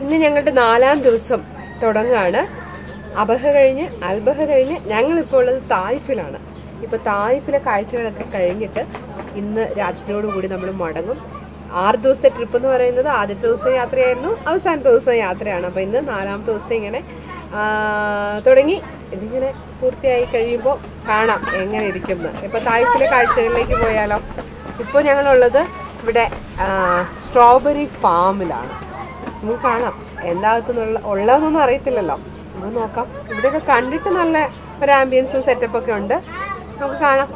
ഇന്ന് ഞങ്ങളുടെ നാലാം ദിവസം തുടങ്ങാണ് അബഹ കഴിഞ്ഞ് അൽബഹ കഴിഞ്ഞ് ഞങ്ങളിപ്പോൾ ഉള്ളത് തായ്ഫിലാണ് ഇപ്പൊ തായ്ഫിലെ കാഴ്ചകളൊക്കെ കഴിഞ്ഞിട്ട് ഇന്ന് രാത്രിയോടുകൂടി നമ്മൾ മടങ്ങും ആറ് ദിവസത്തെ ട്രിപ്പ് എന്ന് പറയുന്നത് ആദ്യത്തെ ദിവസം യാത്രയായിരുന്നു അവസാനത്തെ ദിവസം യാത്രയാണ് അപ്പൊ ഇന്ന് നാലാമത്തെ ദിവസം ഇങ്ങനെ ആ, തുടങ്ങി ഇതിങ്ങനെ പൂർത്തിയായി കഴിയുമ്പോൾ കാണാം എങ്ങനെ ഇരിക്കുന്നു ഇപ്പൊ തായ്ഫിലെ കാഴ്ചകളിലേക്ക് പോയാലോ ഇപ്പോൾ ഞങ്ങളുള്ളത് ഇവിടെ സ്ട്രോബെറി ഫാമിലാണ് നമുക്ക് കാണാം എന്താകത്തുന്നുള്ള ഉള്ളതെന്നൊന്നും അറിയത്തില്ലല്ലോ നമുക്ക് നോക്കാം ഇവിടെയൊക്കെ കണ്ടിട്ട് നല്ല ഒരു ആംബിയൻസും സെറ്റപ്പ് ഒക്കെ ഉണ്ട് നമുക്ക് കാണാം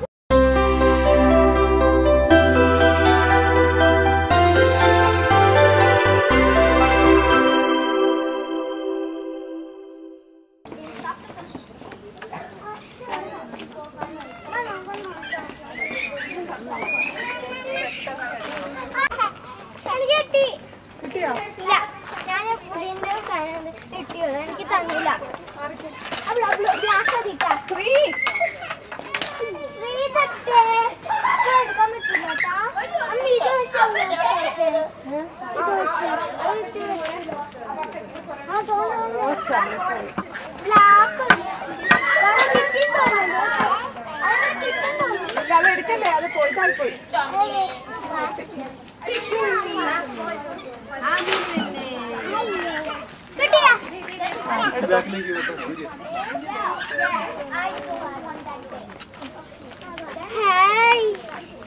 എനിക്ക് കിട്ടി ഇല്ല ഞാൻ പുതിയന്റെ സാധനം കിട്ടിയുള്ളൂ എനിക്ക് തന്നില്ല അവള് അവള് ബ്ലാക്ക് ആക്കിട്ടാ ശ്രീ ശ്രീ തട്ടേ ഇത് എടുക്കാൻ പറ്റില്ല കേട്ടാ അമ്മ ഇത് വെച്ച് അവള് എടുത്തത്. ഇത് വെച്ച് അത് വെച്ച് വെച്ച്. ആ തോന്നുന്നു ബ്ലാക്ക് കിട്ടി തോന്നുന്നു അത് കിട്ടും തോന്നുന്നു അത് എടുക്കല്ലേ അത് പോയിട്ടാൽ പോയി ഹായ്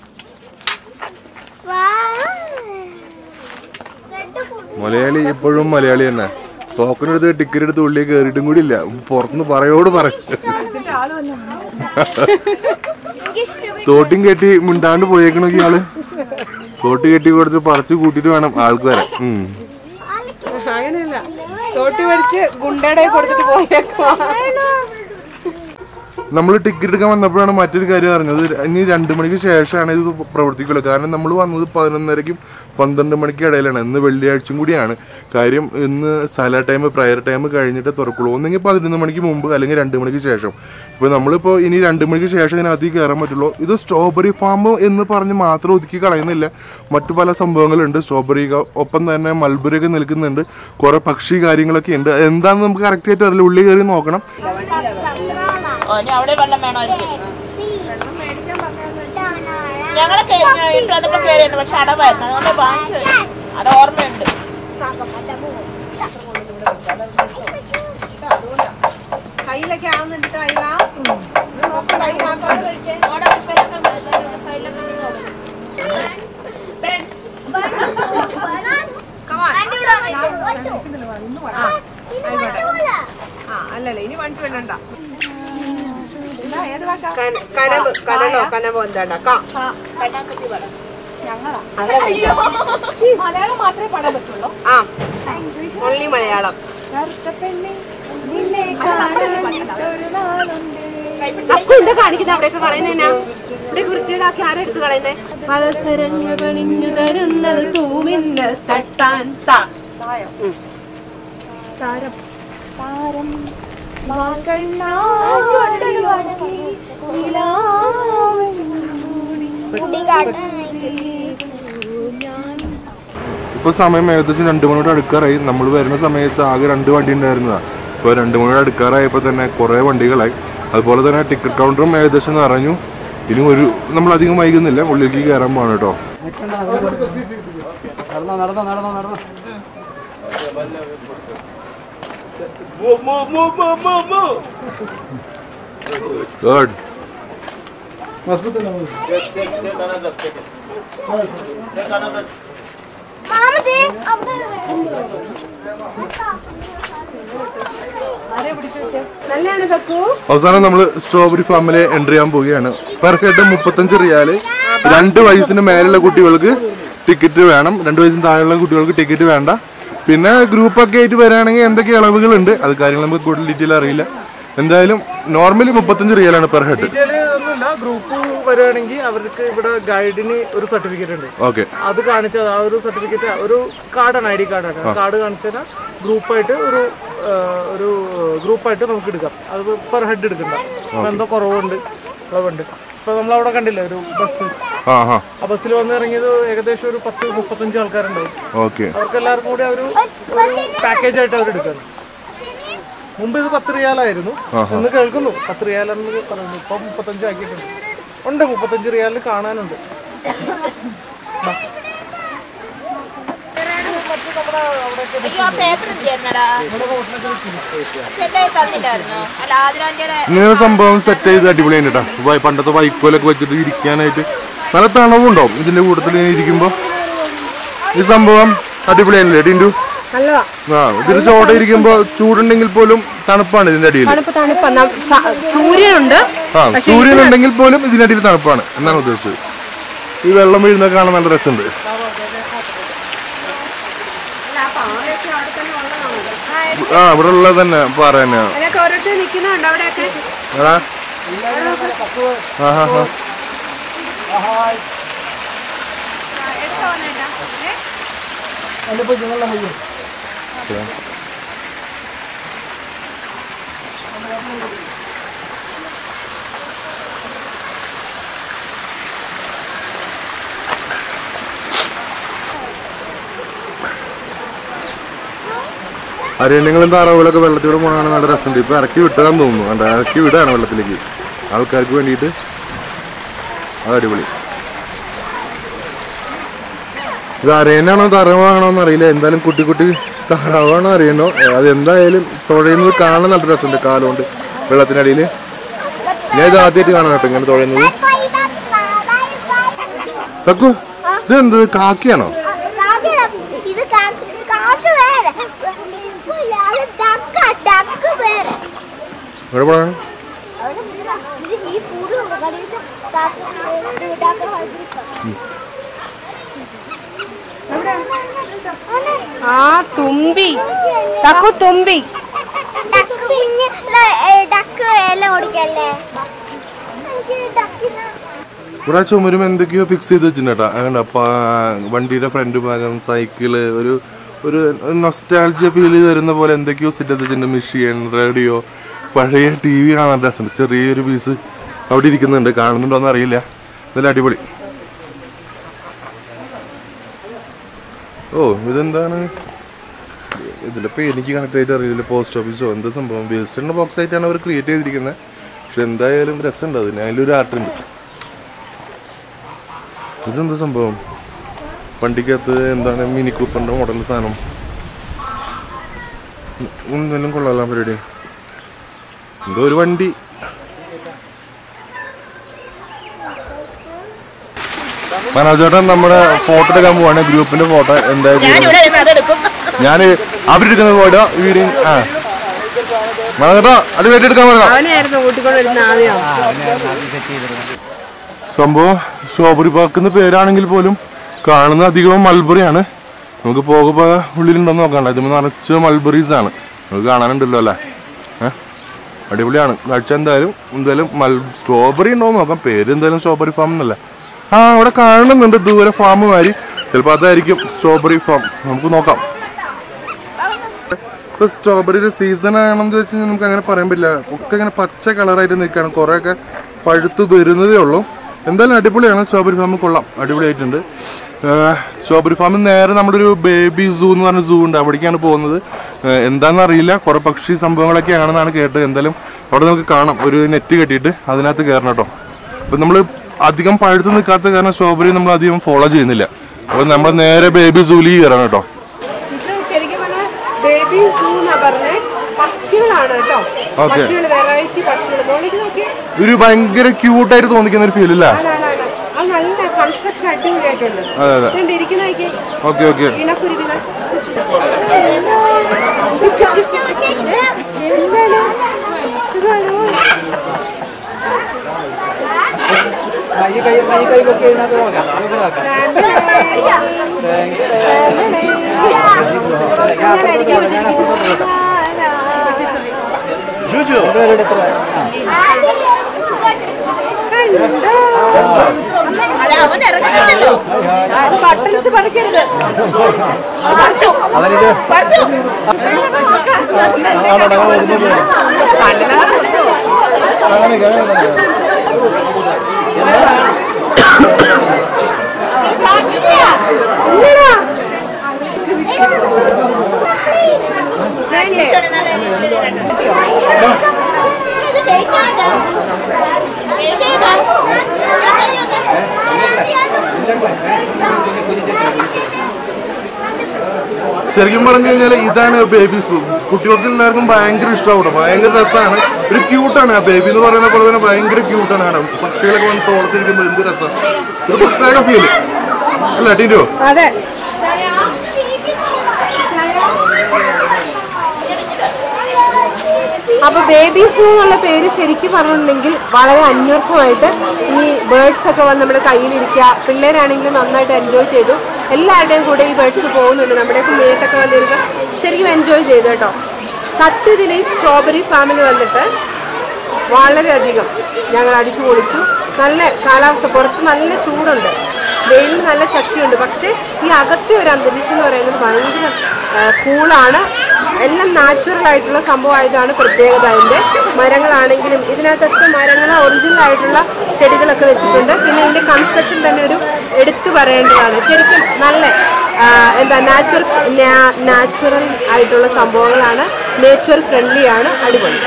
മലയാളി ഇപ്പോഴും മലയാളി തന്നെ ടോക്കൺ എടുത്ത് ടിക്കറ്റ് എടുത്ത് ഉള്ളിൽ കയറിയിട്ടും കൂടി ഇല്ല പുറത്തുനിന്ന് പറയോട് പറയും തോട്ടിയും കെട്ടി മിണ്ടാണ്ട് പോയേക്കണെങ്കിൽ ആള് തോട്ടി കെട്ടി കൊടുത്ത് പറിച്ചു കൂട്ടിട്ട് വേണം ആൾക്ക് വരാൻ ഉം. അങ്ങനെയല്ല തോട്ടി പഠിച്ച് ഗുണ്ടയുടെ കൊടുത്തിട്ട് പോയേക്കുവാ നമ്മൾ ടിക്കറ്റ് എടുക്കാൻ വന്നപ്പോഴാണ് മറ്റൊരു കാര്യം അറിഞ്ഞത് ഇനി രണ്ട് മണിക്ക് ശേഷമാണ് ഇത് പ്രവർത്തിക്കുള്ളൂ കാരണം നമ്മൾ വന്നത് പതിനൊന്നരയ്ക്കും പന്ത്രണ്ട് മണിക്ക് ഇടയിലാണ് ഇന്ന് വെള്ളിയാഴ്ചയും കൂടിയാണ് കാര്യം ഇന്ന് സല ടൈം പ്രയർ ടൈം കഴിഞ്ഞിട്ട് തുറക്കുള്ളൂ ഒന്നെങ്കിൽ പതിനൊന്ന് മണിക്ക് മുമ്പ് അല്ലെങ്കിൽ രണ്ട് മണിക്ക് ശേഷം ഇപ്പോൾ നമ്മളിപ്പോൾ ഇനി രണ്ട് മണിക്ക് ശേഷം ഇതിനകത്തേക്ക് കയറാൻ പറ്റുള്ളൂ ഇത് സ്ട്രോബെറി ഫാം എന്ന് പറഞ്ഞ് മാത്രം ഒതുക്കി കളയുന്നില്ല മറ്റു പല സംഭവങ്ങളുണ്ട് സ്ട്രോബെറി ഒപ്പം തന്നെ മൽബറി ഒക്കെ നിൽക്കുന്നുണ്ട് കുറെ പക്ഷി കാര്യങ്ങളൊക്കെ ഉണ്ട് എന്താണെന്ന് നമുക്ക് കറക്റ്റ് ആയിട്ട് അറിയില്ല ഉള്ളിൽ കയറി നോക്കണം ഓ ഇനി അവിടെ വെള്ളം വേണമായിരിക്കും ഞങ്ങള് ഇട്ട് വന്നപ്പോ കയറിയുണ്ട് പക്ഷെ അടവായിരുന്നു അതുകൊണ്ട് വാങ്ങിച്ചു അത് ഓർമ്മയുണ്ട് കയ്യിലൊക്കെ ആവുന്നുണ്ട് കയ്യില അവിടെ സൈഡിലൊക്കെ സൈഡിലൊക്കെ ആ അല്ലല്ല ഇനി വണ്ടി വേണ്ട കനവ് കനലോ കനവോ എന്താണ്ടാ കാ കണ്ണാക്കുട്ടി വേണം മലയാളം മാത്രമേ പാടാൻ പറ്റുള്ളൂ ആ ഓൺലി മലയാളം അപ്പൊ എന്താ കാണിക്കുന്നത് അവിടെയൊക്കെ കളയുന്നേനാ ഇവിടെ വൃത്തിയിടാക്കി ആരാ എടുത്ത് കളയുന്നേ അവസരങ്ങൾ പണിഞ്ഞു തരുന്നത് തൂമില്ല തട്ടാൻ താ ഉം. ഇപ്പൊ സമയം ഏകദേശം രണ്ടു മണിയോട് അടുക്കാറായി നമ്മൾ വരുന്ന സമയത്ത് ആകെ രണ്ട് വണ്ടി ഉണ്ടായിരുന്നതാ ഇപ്പോൾ രണ്ട് മണിയോട് അടുക്കാറായപ്പോൾ തന്നെ കുറേ വണ്ടികളായി അതുപോലെ തന്നെ ടിക്കറ്റ് കൗണ്ടറും ഏകദേശം നിറഞ്ഞു ഇനി ഒരു നമ്മൾ അധികം വൈകുന്നില്ല ഉള്ളിലേക്ക് കയറാൻ പോകണം കേട്ടോ ഗുഡ് മാമതേ അവിടെ നല്ലതാണ് തക്കു അവസാനം നമ്മൾ സ്ട്രോബെറി ഫാമിലെ എൻട്രി ചെയ്യാൻ പോവുകയാണ് പെർ ഹെഡ് മുപ്പത്തഞ്ച് റിയാല് രണ്ട് വയസ്സിന് മേലുള്ള കുട്ടികൾക്ക് ടിക്കറ്റ് വേണം രണ്ട് വയസ്സിന് താഴെയുള്ള കുട്ടികൾക്ക് ടിക്കറ്റ് വേണ്ട പിന്നെ ഗ്രൂപ്പൊക്കെ ആയിട്ട് വരികയാണെങ്കിൽ എന്തൊക്കെ ഇളവുകളുണ്ട് അത് കാര്യങ്ങൾ നമുക്ക് കൂടുതൽ ഡീറ്റെയിൽ അറിയില്ല എന്തായാലും നോർമലി മുപ്പത്തഞ്ച് റിയാലാണ് പെർ ഹെഡ് ഡീറ്റെയില് ഒന്നുമില്ല ഗ്രൂപ്പ് വരികയാണെങ്കിൽ അവർക്ക് ഇവിടെ ഗൈഡിന് ഒരു സർട്ടിഫിക്കറ്റ് ഉണ്ട് ഓക്കെ അത് കാണിച്ചാൽ ആ ഒരു സർട്ടിഫിക്കറ്റ് ഒരു കാർഡാണ് ഐ ഡി കാർഡാണ് ആ കാർഡ് കാണിച്ചാൽ ഗ്രൂപ്പായിട്ട് ഒരു ആ, ഒരു ഗ്രൂപ്പായിട്ട് നമുക്ക് എടുക്കാം അത് പെർ ഹെഡ് എടുക്കണ്ട അപ്പൊ എന്തോ കുറവുണ്ട് കുറവുണ്ട് ഇപ്പൊ നമ്മൾ അവിടെ കണ്ടില്ലേ ഒരു ബസ് ആ ഹാ ആ ബസ്സിൽ വന്ന് ഇറങ്ങിയത് ഏകദേശം ഒരു പത്ത് മുപ്പത്തഞ്ച് ആൾക്കാരുണ്ടാവും ഓക്കെ അവർക്ക് എല്ലാവർക്കും കൂടി അവർ ഒരു പാക്കേജ് ആയിട്ട് അവർ എടുക്കുന്നത് മുമ്പ് ഇത് പത്ത് റിയാലായിരുന്നു ഇന്ന് കേൾക്കുന്നു പത്ത് റിയാലെന്ന് പറയുന്നു ഇപ്പം മുപ്പത്തഞ്ച് ആക്കിയിട്ടുണ്ട് ഉണ്ട് മുപ്പത്തഞ്ച് റിയാലിന് കാണാനുണ്ട് ബാ. അയ്യോ ആ പേപ്പർ എന്തിയായിരുന്നടാ സെറ്റായി തന്നില്ലായിരുന്നോ അല്ല ആതിരാന്റിയുടെ ഇങ്ങനെ ഒരു സംഭവം സെറ്റ് ചെയ്ത് അടിപൊളിയാണ് കേട്ടോ വൈ- പണ്ടത്തെ വൈക്കോലൊക്കെ വെച്ചിട്ട് ഇരിക്കാനായിട്ട് നല്ല തണവുണ്ടാവും ഇതിന്റെ കൂട്ടത്തിൽ ഇങ്ങനെ ഇരിക്കുമ്പോ ഈ സംഭവം അടിപൊളിയാണല്ലേ ടിൻഡു നല്ലതാ ആ ഇതിന് ചോട്ട ഇരിക്കുമ്പോ ചൂടുണ്ടെങ്കിൽ പോലും തണുപ്പാണ് ഇതിന്റെ അടിയിൽ തണുപ്പ് തണുപ്പ് ന- സ- സൂര്യനുണ്ട് ആ സൂര്യൻ ഉണ്ടെങ്കിൽ പോലും ഇതിനടിയിൽ തണുപ്പാണ് എന്നാണ് ഉദ്ദേശിച്ചത് ഈ വെള്ളം വീഴുന്ന കാണാൻ നല്ല രസമുണ്ട് ആ ഇവിടെ ഉള്ളത് തന്നെ പാറ തന്നെയാണ് അതിനൊക്കെ ഓരോരുത്തർ നിൽക്കുന്നുണ്ട് അവിടെയൊക്കെ എടാ ആ ഹാ ഹാ അരണ്യങ്ങളും താറാവുകളൊക്കെ വെള്ളത്തിലൂടെ പോകണതാണ് നല്ല രസമുണ്ട് ഇപ്പൊ ഇറക്കി വിട്ടതാന്ന് തോന്നുന്നു കണ്ടോ ഇറക്കി വിടാണ് വെള്ളത്തിലേക്ക് ആൾക്കാർക്ക് വേണ്ടിയിട്ട് അത് അടിപൊളി ഇത് അരയനാണോ താറാവാണോ എന്ന് അറിയില്ല എന്തായാലും കുട്ടി കുട്ടി താറാവാണോ അറിയണോ അത് എന്തായാലും തുഴയുന്നത് കാണാൻ നല്ല രസമുണ്ട് കാലുകൊണ്ട് വെള്ളത്തിനടിയിൽ ഞാൻ ഇത് ആദ്യമായിട്ട് കാണാൻ കേട്ടോ ഇങ്ങനെ തുഴയുന്നത് തക്കു ഇത് എന്ത് കാക്കിയാണോ ഇത് കാക്ക വേറെ അത് ഡക്ക ഡക്ക് വേറെ ഇവിടെ പോകണം ഇത് ഈ പൂടുണ്ട് കടിയിട്ട് കാക്ക ഡക്ക ആ തുമ്പി തക്കു തുമ്പി ഡക്ക് കുഞ്ഞ് ഡക്ക് എല്ലാം ഓടിക്കല്ലേ ഡക്കിന് ഇവിടെ ചുമരും എന്തൊക്കെയോ ഫിക്സ് ചെയ്ത് വെച്ചിട്ടുണ്ടാ അങ്ങനെ വണ്ടിയുടെ ഫ്രണ്ട് ഭാഗം സൈക്കിള് ഒരു ഒരു നൊസ്റ്റാൾജിയ ഫീൽ തരുന്ന പോലെ എന്തൊക്കെയോ സെറ്റ് ചെയ്ത് വെച്ചിട്ടുണ്ട് മെഷീൻ റേഡിയോ പഴയ ടി വി കാണാൻ രസമുണ്ട് ചെറിയൊരു പീസ് അവിടെ ഇരിക്കുന്നുണ്ട് കാണുന്നുണ്ടോന്ന് അറിയില്ല നല്ല അടിപൊളി ഓ ഇതെന്താണ് ഇതിന്റെ പേര് എനിക്ക് കറക്റ്റ് ആയിട്ട് അറിയില്ല പോസ്റ്റ് ഓഫീസോ എന്താ സംഭവം വേസ്റ്റിന്റെ ബോക്സ് ആയിട്ടാണ് അവർ ക്രിയേറ്റ് ചെയ്തിരിക്കുന്നത് പക്ഷെ എന്തായാലും രസമുണ്ട് അതിന് അതിലൊരു ആർട്ട് ഉണ്ട് ഇതെന്താ സംഭവം വണ്ടിക്കകത്ത് എന്താണ് മിനി കൂപ്പറിന്റെ മോഡൽ സാധനം ഒന്നെല്ലാം കൊള്ളാലോ പരിപാടി എന്തോ ഒരു വണ്ടി മനോജേട്ടൻ നമ്മുടെ ഫോട്ടോ എടുക്കാൻ പോവാണ് ഗ്രൂപ്പിന്റെ ഫോട്ടോ എന്തായാലും ഞാനിവിടെ ഇരുന്ന് അതെടുക്കും ഞാൻ അവരെടുക്കുന്ന ഫോട്ടോ വീട് ആ മനോജേട്ടാ അത് വേണ്ടി പറയാം അവനെയായിരുന്നു കൂട്ടിക്കൊണ്ടിരുന്ന ആദ്യം സംഭവം സ്ട്രോബെറി പാർക്ക് എന്ന പേരാണെങ്കിൽ പോലും കാണുന്ന അധികവും മൾബറിയാണ് നമുക്ക് പോക പോക ഉള്ളിലുണ്ടോന്ന് നോക്കണ്ട ഇതിന് നിറച്ച് മൾബറീസ് ആണ് നമുക്ക് കാണാനുണ്ടല്ലോ അല്ലേ ഏഹ് അടിപൊളിയാണ് കാഴ്ച എന്തായാലും എന്തായാലും മൽ സ്ട്രോബെറി ഉണ്ടോ എന്ന് നോക്കാം പേര് എന്തായാലും സ്ട്രോബെറി ഫാം എന്നല്ല ആ അവിടെ കാണുന്നുണ്ട് ദൂരെ ഫാം മാതിരി ചിലപ്പോൾ അതായിരിക്കും സ്ട്രോബെറി ഫാം നമുക്ക് നോക്കാം ഇപ്പൊ സ്ട്രോബെറിയുടെ സീസൺ ആണെന്ന് വെച്ച് കഴിഞ്ഞാൽ നമുക്ക് അങ്ങനെ പറയാൻ പറ്റില്ല ഒക്കെ ഇങ്ങനെ പച്ച കളറായിട്ട് നിൽക്കുകയാണ് കുറേയൊക്കെ പഴുത്ത് വരുന്നതേ ഉള്ളൂ എന്തായാലും അടിപൊളിയാണ് സ്ട്രോബെറി ഫാം കൊള്ളാം അടിപൊളിയായിട്ടുണ്ട് സ്ട്രോബെറി ഫാമിൽ നേരെ നമ്മുടെ ഒരു ബേബി സൂ എന്ന് പറഞ്ഞ സൂ ഉണ്ട് അവിടേക്കാണ് പോകുന്നത് ഏഹ് എന്താണെന്ന് അറിയില്ല കുറെ പക്ഷി സംഭവങ്ങളൊക്കെ ആണെന്നാണ് കേട്ടത് എന്തായാലും അവിടെ നമുക്ക് കാണാം ഒരു നെറ്റ് കെട്ടിയിട്ട് അതിനകത്ത് കയറണം കേട്ടോ അപ്പം നമ്മൾ അധികം പഴുത്ത് നിൽക്കാത്ത കാരണം സ്ട്രോബെറി നമ്മൾ അധികം ഫോളോ ചെയ്യുന്നില്ല അപ്പോൾ നമ്മൾ നേരെ ബേബി സൂലേക്ക് കയറണം കേട്ടോ ഇത് ശരിക്കും പറഞ്ഞാൽ ബേബി സൂ എന്നാ പറഞ്ഞേ പക്ഷികളാണ് കേട്ടോ Okay. പക്ഷികൾ വെറൈറ്റി പക്ഷികൾ മോളിക്ക് നോക്കിയേ ഒരു ഭയങ്കര ക്യൂട്ടായിട്ട് തോന്നിക്കുന്ന ഒരു ഫീൽ അല്ലേ ആണാണ് അത് നല്ല കൺസ്ട്രക്ഷൻ അടിപൊളിയായിട്ടുണ്ട് അതെ അതെ ഇതുണ്ട് ഇരിക്കുന്ന നോക്കിയേ ഓക്കെ ഓക്കെ ഇണക്കുരുവികൾ ഈ കൈ ഈ കൈ പൊക്കി ഇതിനകത്ത് നോക്കാം നമുക്ക് നോക്കാം പേരുടെ എത്ര അല്ല അവൻ ഇറങ്ങിയില്ലല്ലോ ബട്ടൺസ് പറിക്കരുത് പറിച്ചു അവനിത് പറിച്ചു ചേച്ചിയോട് നല്ല ഇഷ്ടം. ഇത് കഴിക്കാനുണ്ടോ? കഴിക്കാനുണ്ടോ? ശരിക്കും പറഞ്ഞു കഴിഞ്ഞാൽ ഇതാണ് ബേബി സൂ കുട്ടികൾക്ക് എല്ലാവർക്കും ഭയങ്കര ഇഷ്ടമാണ് ഭയങ്കര രസമാണ് ഒരു ക്യൂട്ടാണ് ആ ബേബി എന്ന് പറയുന്ന പോലെ തന്നെ ഭയങ്കര ക്യൂട്ടാണ് കാണാൻ പക്ഷികളൊക്കെ വന്ന് തോളത്തിരിക്കുമ്പോൾ എന്ത് രസം ഒരു പ്രത്യേക ഫീല് അല്ല ടീറ്റോ അതെ അപ്പൊ ബേബി സൂ എന്നുള്ള പേര് ശരിക്കും പറഞ്ഞിട്ടുണ്ടെങ്കിൽ വളരെ അന്വർത്ഥമായിട്ട് ഈ ബേർഡ്സ് ഒക്കെ വന്ന് നമ്മുടെ കയ്യിലിരിക്കുക പിള്ളേരാണെങ്കിലും നന്നായിട്ട് എൻജോയ് ചെയ്തു എല്ലാവരുടെയും കൂടെ ഈ ബേർഡ്സ് പോകുന്നുണ്ട് നമ്മുടെയൊക്കെ മേത്തൊക്കെ വന്നിരുന്ന് ശരിക്കും എൻജോയ് ചെയ്തു കേട്ടോ സത്യത്തിൽ ഈ സ്ട്രോബെറി ഫാമിലി വന്നിട്ട് വളരെയധികം ഞങ്ങൾ അടിച്ചു പൊളിച്ചു നല്ല കാലാവസ്ഥ പുറത്ത് നല്ല ചൂടുണ്ട് വെയിലിന് നല്ല ശക്തിയുണ്ട് പക്ഷേ ഈ അകത്തെ ഒരു അന്തരീക്ഷം എന്ന് പറയുന്നത് ഭയങ്കര കൂളാണ് എല്ലാം നാച്ചുറൽ ആയിട്ടുള്ള സംഭവമായതാണ് പ്രത്യേകത അതിൻ്റെ മരങ്ങളാണെങ്കിലും ഇതിനകത്തൊക്കെ മരങ്ങൾ ഒറിജിനൽ ആയിട്ടുള്ള ചെടികളൊക്കെ വെച്ചിട്ടുണ്ട് പിന്നെ ഇതിൻ്റെ കൺസ്ട്രക്ഷൻ തന്നെ ഒരു എടുത്തു പറയേണ്ടതാണ് ശരിക്കും നല്ല ആ, എന്താ നാച്ചുറൽ നാച്ചുറൽ ആയിട്ടുള്ള സംഭവങ്ങളാണ് നേച്ചർ ഫ്രണ്ട്ലി ആണ് അടിപൊളി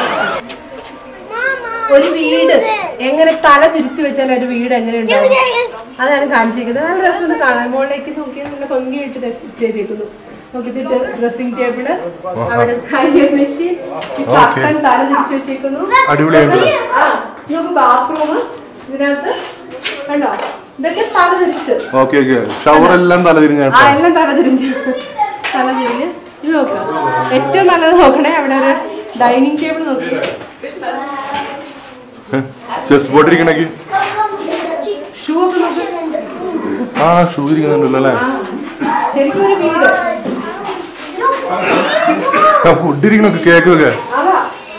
ഒരു വീട് എങ്ങനെ തല തിരിച്ചു വെച്ചാൽ ഒരു വീട് എങ്ങനെ ഉണ്ടാവും അതാണ് കാണിച്ചിരിക്കുന്നത് നല്ല രസമുണ്ട് കാണാൻ മുകളിലേക്ക് നോക്കി നല്ല ഭംഗിയായിട്ട് തെ- ചെയ്തേക്കുന്നു നോക്കിയിട്ട് ഡ്രസ്സിംഗ് ടേബിള് അവിടെ മെഷീൻ കർട്ടൻ തല തിരിച്ചു വെച്ചേക്കുന്നു അടിപൊളിയായിട്ടുണ്ട്. ആ നോക്ക് ബാത്റൂം ഇതിനകത്ത് കണ്ടോ ഇതൊക്കെ തല തിരിച്ച് ഓക്കെ ഓക്കെ ഷവർ എല്ലാം ആ തലതിരിഞ്ഞാട്ടോ എല്ലാം തല തിരിഞ്ഞ് തല തിരിഞ്ഞ് ഇത് നോക്കാം ഏറ്റവും നല്ലത് നോക്കണേ അവിടെ ഒരു ഡൈനിങ് ടേബിൾ നോക്കി ചെസ് ബോർഡ് ഇരിക്കണേക്ക് ഷൂ ഒക്കെ നോക്കി ആ ഷൂ ഇരിക്കുന്നുണ്ടല്ലോ അല്ലേ ശരിക്കും ഒരു വീട് ഫുഡ് ഇരിക്കണൊക്കെ കേക്ക് ഒക്കെ അതാ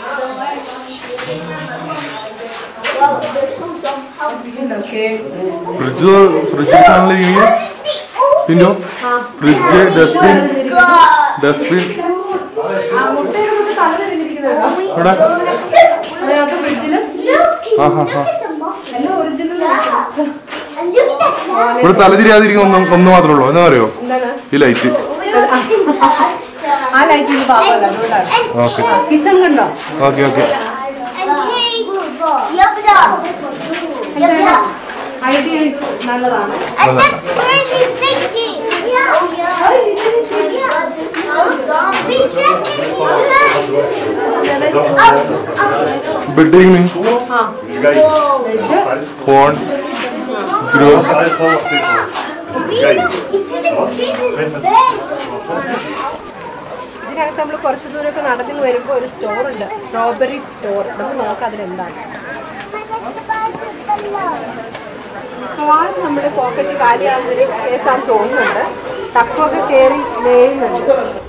ഉണ്ടോ കേക്ക് ഫ്രിഡ്ജ് ഫ്രിഡ്ജ് കാണലിരിക്കണേ പിന്നോ ഫ്രിഡ്ജ് ഡസ്റ്റ്ബിൻ ഡസ്റ്റ്ബിൻ ആ മുട്ടയുടെ കൊണ്ട് തല തിരിഞ്ഞിരിക്കുന്നുണ്ടോ ഇവിടെ അതിനകത്ത് ഫ്രിഡ്ജില് ആ ഹാ ഹാ എല്ലാം ഒറിജിനൽ ഇവിടെ തലതിരിയാതിരിക്കുന്ന ഒന്ന് ഒന്ന് മാത്രമേ ഉള്ളൂ എന്താ അറിയോ എന്താണ് ഈ ലൈറ്റ് ആ ലൈറ്റിന് പാപ്പല്ല അതുകൊണ്ടാണ് ഓക്കെ കിച്ചൺ കണ്ടോ ഓക്കെ ഓക്കെ ഐഡിയ നല്ലതാണ് And that's where you think it. We checked it. Up, up. Bed ഇരിക്കണേ ആ ഫോൺ ഗ്രോസ് It didn't fit his bed. ഇതിനകത്ത് നമ്മൾ കുറച്ച് ദൂരമൊക്കെ നടന്നു വരുമ്പോൾ ഒരു സ്റ്റോർ ഉണ്ട് സ്ട്രോബെറി സ്റ്റോർ നമുക്ക് നോക്കാം അതിലെന്താണ് മിക്കവാറും നമ്മുടെ പോക്കറ്റ് കാലിയാവുന്നൊരു കേസാന്ന് തോന്നുന്നുണ്ട് തക്കൊക്കെ കയറി മേയുന്നുണ്ട്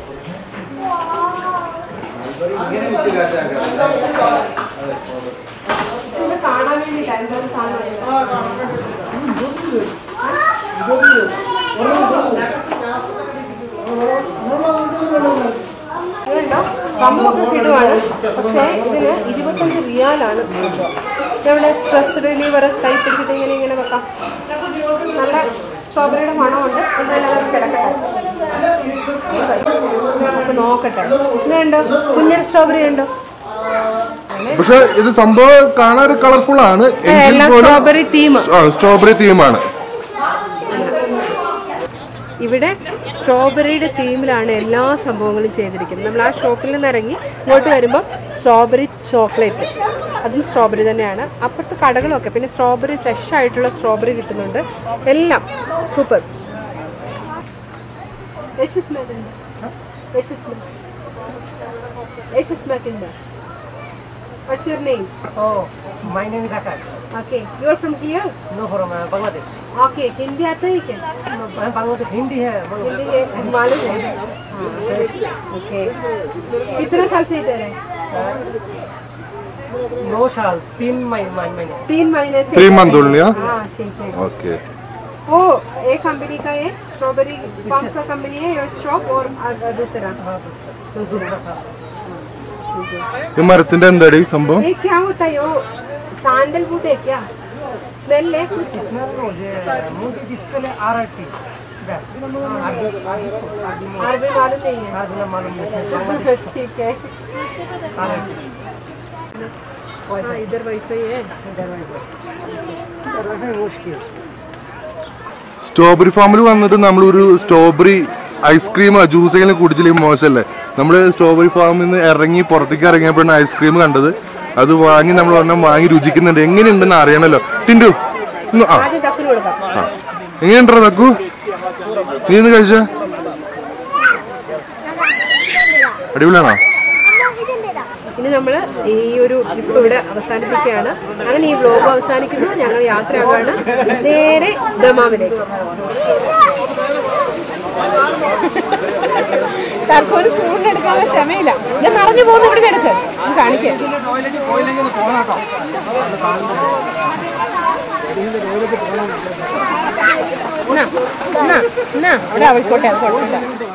ഇത് കാണാൻ വേണ്ടിയിട്ടാണ് എന്തോ ഒരു സാധനം ഇതുണ്ടോ സംഭവമൊക്കെ കിടുവാണ് പക്ഷേ ഇതിന് ഇരുപത്തഞ്ച് റിയാലാണ് ഇവിടെ സ്ട്രെസ് റിലീവർ കൈ പിടിച്ചിട്ട് ഇങ്ങനെ ഇങ്ങനെ വെക്കാം നല്ല സ്ട്രോബെറിയുടെ മണമുണ്ട് എന്തായാലും അത് കിടക്കട്ടെ നമുക്ക് നോക്കട്ടെ ഇതുണ്ടോ കുഞ്ഞൊരു സ്ട്രോബെറി ഉണ്ടോ പക്ഷെ ഇത് സംഭവം കാണാൻ ഒരു കളർഫുൾ ആണ് എങ്കിൽ എല്ലാം പോലും സ്ട്രോബെറി തീം സ്ട്രോബെറി തീമാണ് ഇവിടെ സ്ട്രോബെറിയുടെ തീമിലാണ് എല്ലാ സംഭവങ്ങളും ചെയ്തിരിക്കുന്നത് നമ്മൾ ആ ഷോപ്പിൽ നിന്ന് ഇറങ്ങി ഇങ്ങോട്ട് വരുമ്പോൾ സ്ട്രോബെറി ചോക്ലേറ്റ് അതും സ്ട്രോബെറി തന്നെയാണ് അപ്പുറത്തെ കടകളൊക്കെ പിന്നെ സ്ട്രോബെറി ഫ്രഷ് ആയിട്ടുള്ള സ്ട്രോബെറി കിട്ടുന്നുണ്ട് എല്ലാം super What's your name? Oh, my name is Akash. Okay, you are from here? No, from uh, Bangladesh. Okay, Hindi आता है क्या? Uh, Bangladesh Hindi है Bangladesh. हिंदी है, मालूम है? ओके कितना साल से इधर है नौ साल तीन महीने महीने तीन महीने से ത്രീ इधर മന്ത് है। ഉള്ളിയാ हाँ ठीक है ഓക്കെ वो एक कंपनी का है स्ट्रॉबेरी पंप का कंपनी है योर शॉप और आ- दूसरा दूसरा था ഈ മരത്തിന്റെ എന്താടി സംഭവം ये क्या होता है वो सैंडलवुड है क्या സ്മെല്ലേ Smell no, the mood display RRT. That's അറബി മാലും നെയ്യ് Arduna Malum Bangladesh ठीक है RRT. हाँ इधर वाईफाई है मुश्किल സ്ട്രോബെറി ഫാമിൽ വന്നിട്ട് നമ്മളൊരു സ്ട്രോബെറി ഐസ്ക്രീം ജ്യൂസ് എങ്കിലും കുടിച്ചില്ലെങ്കിൽ മോശമല്ലേ നമ്മൾ സ്ട്രോബെറി ഫാമിൽ നിന്ന് ഇറങ്ങി പുറത്തേക്ക് ഇറങ്ങിയപ്പോഴാണ് ഐസ്ക്രീം കണ്ടത് അത് വാങ്ങി നമ്മൾ ഒരെണ്ണം വാങ്ങി രുചിക്കുന്നുണ്ട് എങ്ങനെയുണ്ടെന്ന് അറിയണല്ലോ ടിൻഡു ഇന്ന് ആ ആദ്യം തപ്പിന് കൊടുക്കാം ആ എങ്ങനെയുണ്ടോ നക്കു നീ ഇന്ന് കഴിച്ച അടിപൊളിയാണോ അമ്മ ഇതെന്റേതാ ഇനി നമ്മൾ ഈ ഒരു ട്രിപ്പ് ഇവിടെ അവസാനിപ്പിക്കുകയാണ് അങ്ങനെ ഈ വ്ലോഗ് അവസാനിക്കുന്നു ഞങ്ങൾ യാത്രയാകാണ് നേരെ ദമാമിലേക്ക് തർക്കോല് സ്പൂണിന് എടുക്കാനുള്ള ക്ഷമയില്ല ഇത് നിറഞ്ഞു പോകുന്ന ഇവിടെ എടുക്ക് ഒന്ന് കാണിക്കാം എന്നാ, എന്നാ, എന്നാ, ഇവിടെ ആയിക്കോട്ടെ അത് കുഴപ്പമില്ല